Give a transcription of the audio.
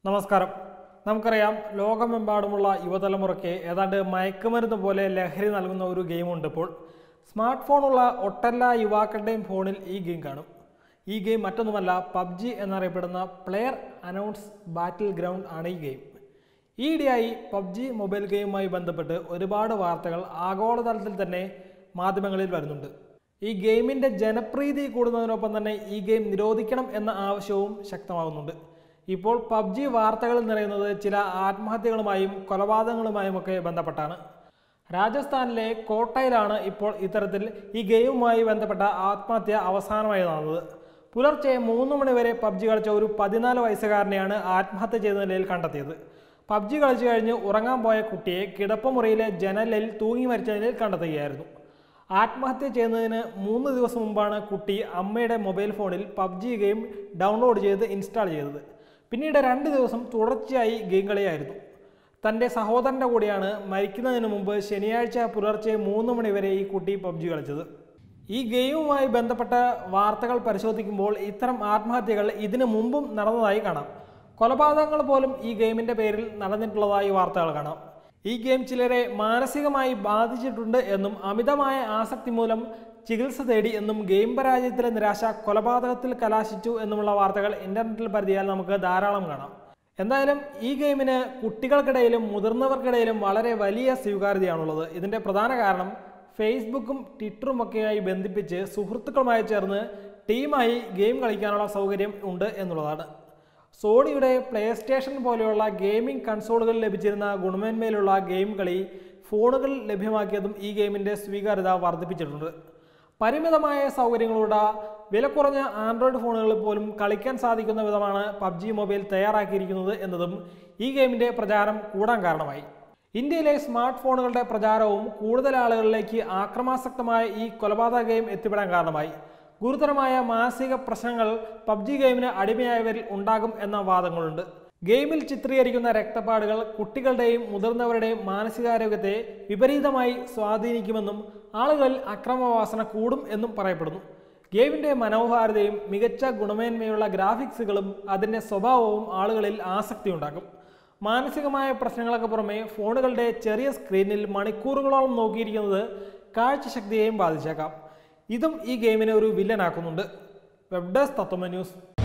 നമസ്കാരം നമുക്കറിയാം ലോകമെമ്പാടുമുള്ള യുവതലമുറയ്ക്ക് ഏതാണ്ട് മയക്കുമരുന്ന് പോലെ ലഹരി നൽകുന്ന ഒരു ഗെയിമുണ്ട് ഇപ്പോൾ സ്മാർട്ട് ഫോണുള്ള ഒട്ടെല്ലാ യുവാക്കളുടെയും ഫോണിൽ ഈ ഗെയിം കാണും ഈ ഗെയിം മറ്റൊന്നുമല്ല പബ്ജി എന്നറിയപ്പെടുന്ന പ്ലെയർ അനൗൺസ് ബാറ്റിൽ ഗ്രൗണ്ട് ആണ് ഈ ഗെയിം ഈയിടെയായി പബ്ജി മൊബൈൽ ഗെയിമുമായി ബന്ധപ്പെട്ട് ഒരുപാട് വാർത്തകൾ ആഗോളതലത്തിൽ തന്നെ മാധ്യമങ്ങളിൽ വരുന്നുണ്ട് ഈ ഗെയിമിൻ്റെ ജനപ്രീതി കൂടുന്നതിനൊപ്പം തന്നെ ഈ ഗെയിം നിരോധിക്കണം എന്ന ആവശ്യവും ശക്തമാകുന്നുണ്ട് ഇപ്പോൾ പബ്ജി വാർത്തകൾ നിറയുന്നത് ചില ആത്മഹത്യകളുമായും കൊലപാതകങ്ങളുമായും ഒക്കെ ബന്ധപ്പെട്ടാണ് രാജസ്ഥാനിലെ കോട്ടയിലാണ് ഇപ്പോൾ ഇത്തരത്തിൽ ഈ ഗെയിമുമായി ബന്ധപ്പെട്ട ആത്മഹത്യ അവസാനമായി നടന്നത് പുലർച്ചെ മൂന്ന് മണി വരെ പബ്ജി കളിച്ച ഒരു പതിനാല് വയസ്സുകാരനെയാണ് ആത്മഹത്യ ചെയ്ത നിലയിൽ കണ്ടെത്തിയത് പബ്ജി കളിച്ചു കഴിഞ്ഞ് ഉറങ്ങാൻ പോയ കുട്ടിയെ കിടപ്പമുറിയിലെ ജനലിൽ തൂങ്ങി മരിച്ച നിലയിൽ കണ്ടെത്തുകയായിരുന്നു ആത്മഹത്യ ചെയ്യുന്നതിന് മൂന്ന് ദിവസം മുമ്പാണ് കുട്ടി അമ്മയുടെ മൊബൈൽ ഫോണിൽ പബ്ജി ഗെയിം ഡൗൺലോഡ് ചെയ്ത് ഇൻസ്റ്റാൾ ചെയ്തത് പിന്നീട് രണ്ട് ദിവസം തുടർച്ചയായി ഗെയിം കളിയായിരുന്നു തൻ്റെ സഹോദരൻ്റെ കൂടെയാണ് മരിക്കുന്നതിന് മുമ്പ് ശനിയാഴ്ച പുലർച്ചെ മൂന്ന് മണി വരെ ഈ കുട്ടി പബ്ജി കളിച്ചത് ഈ ഗെയിമുമായി ബന്ധപ്പെട്ട വാർത്തകൾ പരിശോധിക്കുമ്പോൾ ഇത്തരം ആത്മഹത്യകൾ ഇതിനു മുമ്പും നടന്നതായി കാണാം കൊലപാതകങ്ങൾ പോലും ഈ ഗെയിമിൻ്റെ പേരിൽ നടന്നിട്ടുള്ളതായി വാർത്തകൾ കാണാം ഈ ഗെയിം ചിലരെ മാനസികമായി ബാധിച്ചിട്ടുണ്ട് എന്നും അമിതമായ ആസക്തി മൂലം ചികിത്സ തേടി എന്നും ഗെയിം പരാജയത്തിലെ നിരാശ കൊലപാതകത്തിൽ കലാശിച്ചു എന്നുമുള്ള വാർത്തകൾ ഇന്റർനെറ്റിൽ പരിധിയാൽ നമുക്ക് ധാരാളം കാണാം എന്തായാലും ഈ ഗെയിമിന് കുട്ടികൾക്കിടയിലും മുതിർന്നവർക്കിടയിലും വളരെ വലിയ സ്വീകാര്യതയാണുള്ളത് ഇതിൻ്റെ പ്രധാന കാരണം ഫേസ്ബുക്കും ട്വിറ്ററും ഒക്കെയായി ബന്ധിപ്പിച്ച് സുഹൃത്തുക്കളുമായി ചേർന്ന് ടീമായി ഗെയിം കളിക്കാനുള്ള സൗകര്യം ഉണ്ട് എന്നുള്ളതാണ് സോണിയുടെ പ്ലേ സ്റ്റേഷൻ പോലെയുള്ള ഗെയിമിംഗ് കൺസോളുകളിൽ ലഭിച്ചിരുന്ന ഗുണമേന്മയിലുള്ള ഗെയിം കളി ഫോണുകളിൽ ലഭ്യമാക്കിയതും ഈ ഗെയിമിൻ്റെ സ്വീകാര്യത വർദ്ധിപ്പിച്ചിട്ടുണ്ട് പരിമിതമായ സൗകര്യങ്ങളോടെ വില കുറഞ്ഞ ആൻഡ്രോയിഡ് ഫോണുകളിൽ പോലും കളിക്കാൻ സാധിക്കുന്ന വിധമാണ് പബ്ജി മൊബൈൽ തയ്യാറാക്കിയിരിക്കുന്നത് എന്നതും ഈ ഗെയിമിൻ്റെ പ്രചാരം കൂടാൻ കാരണമായി ഇന്ത്യയിലെ സ്മാർട്ട് ഫോണുകളുടെ പ്രചാരവും കൂടുതൽ ആളുകളിലേക്ക് ആക്രമാസക്തമായ ഈ കൊലപാതക ഗെയിം എത്തിപ്പെടാൻ കാരണമായി ഗുരുതരമായ മാനസിക പ്രശ്നങ്ങൾ പബ്ജി ഗെയിമിന് അടിമയായവരിൽ ഉണ്ടാകും എന്ന വാദങ്ങളുണ്ട് ഗെയിമിൽ ചിത്രീകരിക്കുന്ന രക്തപ്പാടുകൾ കുട്ടികളുടെയും മുതിർന്നവരുടെയും മാനസികാരോഗ്യത്തെ വിപരീതമായി സ്വാധീനിക്കുമെന്നും ആളുകളിൽ അക്രമവാസന കൂടും എന്നും പറയപ്പെടുന്നു ഗെയിമിന്റെ മനോഹാരിതയും മികച്ച ഗുണമേന്മയുള്ള ഗ്രാഫിക്സുകളും അതിൻ്റെ സ്വഭാവവും ആളുകളിൽ ആസക്തി ഉണ്ടാക്കും മാനസികമായ പ്രശ്നങ്ങൾക്ക് പുറമെ ഫോണുകളുടെ ചെറിയ സ്ക്രീനിൽ മണിക്കൂറുകളോളം നോക്കിയിരിക്കുന്നത് കാഴ്ചശക്തിയെയും ബാധിച്ചേക്കാം ഇതും ഈ ഗെയിമിനെ ഒരു വില്ലനാക്കുന്നുണ്ട് വെബ് ഡെസ്ക് തത്വമ ന്യൂസ്